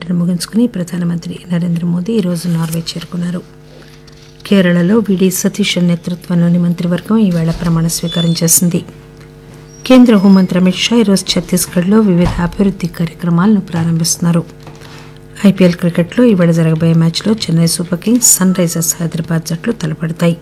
పర్యటన ముగించుకుని ప్రధానమంత్రి నరేంద్ర మోదీ ఈరోజు నార్వే చేరుకున్నారు కేరళలో విడి సతీశన్ నేతృత్వంలోని మంత్రివర్గం ఈవేళ ప్రమాణ స్వీకారం చేసింది కేంద్ర హోంమంత్రి అమిత్ షా ఈరోజు ఛత్తీస్గఢ్లో వివిధ అభివృద్ది కార్యక్రమాలను ప్రారంభిస్తున్నారు ఐపీఎల్ క్రికెట్లో ఈవేళ జరగబోయే మ్యాచ్లో Chennai super kings sunrisers Hyderabad జట్లు తలపడతాయి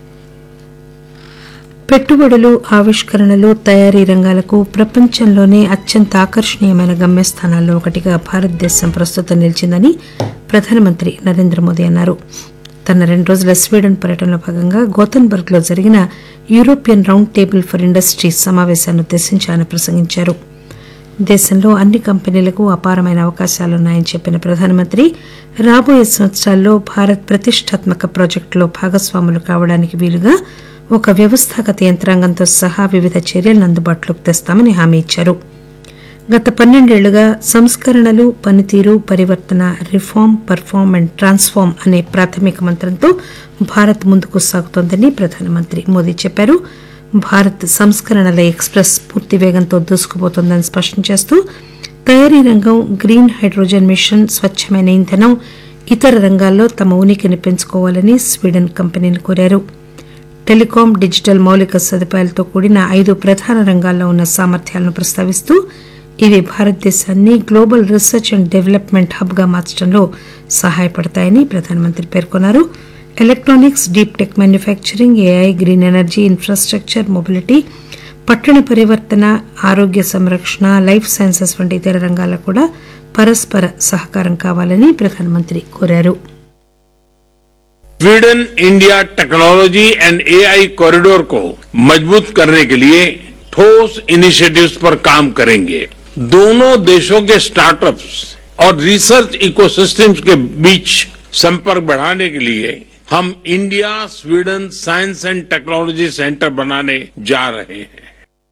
పెట్టుబడులు ఆవిష్కరణలు తయారీ రంగాలకు ప్రపంచంలోనే అత్యంత ఆకర్షణీయమైన గమ్యస్థానాల్లో ఒకటిగా భారతదేశం ప్రస్తుతం నిలిచిందని ప్రధానమంత్రి నరేంద్ర మోదీ అన్నారు తన రెండు రోజుల స్వీడన్ పర్యటనలో భాగంగా గోతన్బర్గ్ లో జరిగిన European round table for industries సమావేశాన్ని ఉద్దేశించి ఆయన ప్రసంగించారు దేశంలో అన్ని కంపెనీలకు అపారమైన అవకాశాలున్నాయని చెప్పిన ప్రధానమంత్రి రాబోయే సంవత్సరాల్లో భారత్ ప్రతిష్టాత్మక ప్రాజెక్టులో భాగస్వాములు కావడానికి వీలుగా ఒక వ్యవస్థాగత యంత్రాంగంతో సహా వివిధ చర్యలను అందుబాటులోకి తెస్తామని హామీ ఇచ్చారు గత పన్నెండేళ్లుగా సంస్కరణలు పనితీరు పరివర్తన రిఫార్మ్ పర్ఫార్మ్ అండ్ ట్రాన్స్ఫార్మ్ అనే ప్రాథమిక మంత్రంతో భారత్ ముందుకు సాగుతోందని ప్రధానమంత్రి మోదీ చెప్పారు భారత్ సంస్కరణల ఎక్స్ప్రెస్ పూర్తి వేగంతో దూసుకుపోతోందని స్పష్టం చేస్తూ తయారీ రంగం గ్రీన్ హైడ్రోజన్ మిషన్ స్వచ్ఛమైన ఇంధనం ఇతర రంగాల్లో తమ ఉనికిని పెంచుకోవాలని స్వీడన్ కంపెనీని కోరారు టెలికాం డిజిటల్ మౌలిక సదుపాయాలతో కూడిన ఐదు ప్రధాన రంగాల్లో ఉన్న సామర్థ్యాలను ప్రస్తావిస్తూ ఇవి భారతదేశాన్ని global research and development hub గా మార్చడంలో సహాయపడతాయని ప్రధానమంత్రి పేర్కొన్నారు electronics deep tech manufacturing AI green energy infrastructure mobility పట్టణ పరివర్తన ఆరోగ్య సంరక్షణ లైఫ్ సైన్సెస్ వంటి ఇతర రంగాల్లో కూడా పరస్పర సహకారం కావాలని ప్రధానమంత్రి కోరారు Sweden India technology and AI corridor को मजबूत करने के लिए ठोस इनिशिएटिव्स पर काम करेंगे दोनों देशों के स्टार्टअप्स और रिसर्च इकोसिस्टम्स के बीच संपर्क बढ़ाने के लिए हम India Sweden science and technology centre बनाने जा रहे हैं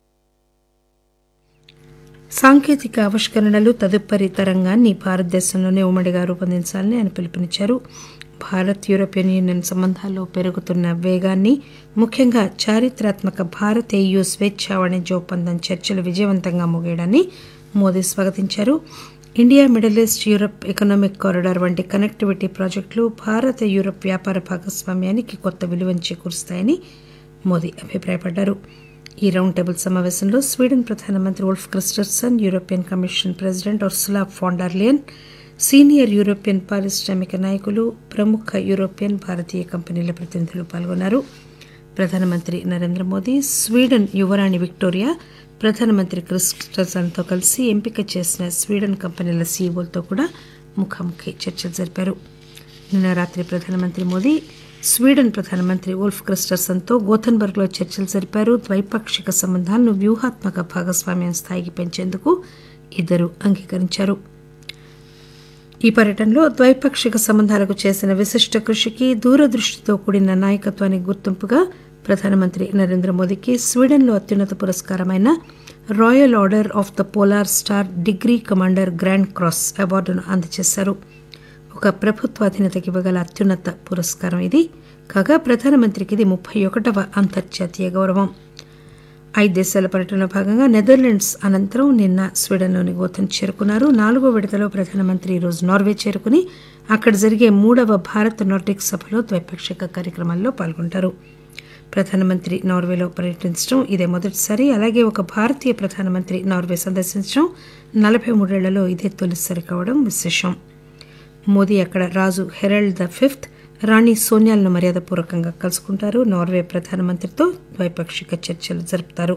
సాంకేతిక ఆవిష్కరణలు తదుపరి తరంగాన్ని భారతదేశంలోనే ఉమ్మడిగా రూపొందించాలని ఆయన పిలుపునిచ్చారు భారత్ యూరోపియన్ యూనియన్ సంబంధాల్లో పెరుగుతున్న వేగాన్ని ముఖ్యంగా చారిత్రాత్మక భారత్ ఏయూ స్వేచ్ఛ వాణిజ్య ఒప్పందం చర్చలు విజయవంతంగా ముగియడాన్ని మోదీ స్వాగతించారు India Middle East Europe economic corridor వంటి కనెక్టివిటీ ప్రాజెక్టులు భారత యూరప్ వ్యాపార భాగస్వామ్యానికి కొత్త విలువను చేకూరుస్తాయని మోదీ అభిప్రాయపడ్డారు ఈ రౌండ్ టేబుల్ సమావేశంలో స్వీడన్ ప్రధానమంత్రి Ulf Kristersson European Commission president Ursula von der Leyen senior European పారిశ్రామిక నాయకులు ప్రముఖ యూరోపియన్ భారతీయ కంపెనీల ప్రతినిధులు పాల్గొన్నారు ప్రధానమంత్రి నరేంద్ర మోదీ స్వీడన్ యువరాణి విక్టోరియా ప్రధానమంత్రి క్రిస్టర్సన్తో కలిసి ఎంపిక చేసిన స్వీడన్ కంపెనీల సీఈఓలతో కూడా ముఖాముఖి చర్చలు జరిపారు నిన్న రాత్రి ప్రధానమంత్రి మోదీ స్వీడన్ ప్రధానమంత్రి ఉల్ఫ్ క్రిస్టర్సన్తో గోథన్బర్గ్లో చర్చలు జరిపారు ద్వైపాక్షిక సంబంధాలను వ్యూహాత్మక భాగస్వామ్యం స్థాయికి పెంచేందుకు ఇద్దరు అంగీకరించారు ఈ పర్యటనలో ద్వైపాక్షిక సంబంధాలకు చేసిన విశిష్ట కృషికి దూరదృష్టితో కూడిన నాయకత్వానికి గుర్తింపుగా ప్రధానమంత్రి నరేంద్ర మోదీకి స్వీడన్లో అత్యున్నత పురస్కారమైన royal order of the polar star degree commander grand cross అవార్డును అందజేశారు ఒక ప్రభుత్వాధీనతకి ఇవ్వగల అత్యున్నత పురస్కారం ఇది కాగా ప్రధానమంత్రికి ఇది ముప్పై ఒకటవ అంతర్జాతీయ గౌరవం ఐదు దేశాల పర్యటనలో భాగంగా నెదర్లాండ్స్ అనంతరం నిన్న స్వీడన్లోని గోథన్ చేరుకున్నారు నాలుగో విడతలో ప్రధానమంత్రి ఈరోజు నార్వే చేరుకుని అక్కడ జరిగే మూడవ భారత్ నార్డిక్ సభలో ద్వైపాక్షిక కార్యక్రమాల్లో పాల్గొంటారు ప్రధానమంత్రి నార్వేలో పర్యటించడం ఇదే మొదటిసారి అలాగే ఒక భారతీయ ప్రధానమంత్రి నార్వే సందర్శించడం నలభై మూడేళ్లలో ఇదే తొలిసారి కావడం విశేషం మోదీ అక్కడ రాజు హెరాల్డ్ ద ఫిఫ్త్ రాణి సోనియాలను మర్యాదపూర్వకంగా కలుసుకుంటారు నార్వే ప్రధానమంత్రితో ద్వైపాక్షిక చర్చలు జరుపుతారు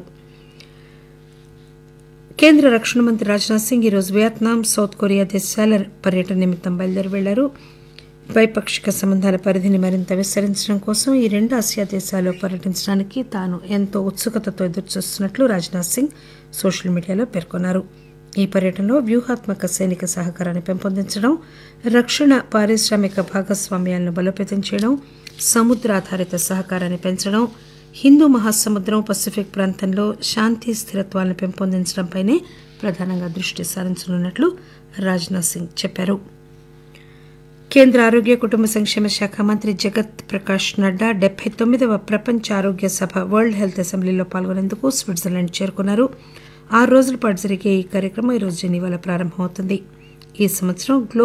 కేంద్ర రక్షణ మంత్రి రాజ్నాథ్ సింగ్ ఈరోజు వియత్నాం సౌత్ కొరియా దేశాల పర్యటన నిమిత్తం బయలుదేరి వెళ్లారు ద్వైపాక్షిక సంబంధాల పరిధిని మరింత విస్తరించడం కోసం ఈ రెండు ఆసియా దేశాల్లో పర్యటించడానికి తాను ఎంతో ఉత్సుకతతో ఎదురుచూస్తున్నట్లు రాజ్నాథ్ సింగ్ సోషల్ మీడియాలో పేర్కొన్నారు ఈ పర్యటనలో వ్యూహాత్మక సైనిక సహకారాన్ని పెంపొందించడం రక్షణ పారిశ్రామిక భాగస్వామ్యాలను బలోపేతం చేయడం సముద్ర ఆధారిత సహకారాన్ని పెంచడం హిందూ మహాసముద్రం పసిఫిక్ ప్రాంతంలో శాంతి స్థిరత్వాలను పెంపొందించడంపైనే ప్రధానంగా దృష్టి సారించనున్నట్లు రాజ్నాథ్ సింగ్ చెప్పారు కేంద్ర ఆరోగ్య కుటుంబ సంక్షేమ శాఖ మంత్రి జగత్ ప్రకాష్ నడ్డా డెబ్బై తొమ్మిదవ ప్రపంచ ఆరోగ్య సభ వరల్డ్ హెల్త్ అసెంబ్లీలో పాల్గొనేందుకు స్విట్జర్లాండ్ చేరుకున్నారు ఆరు రోజుల పాటు జరిగే ఈ కార్యక్రమం ఈరోజు జెనీవాలో ప్రారంభమవుతుంది ఈ సంవత్సరం గ్లో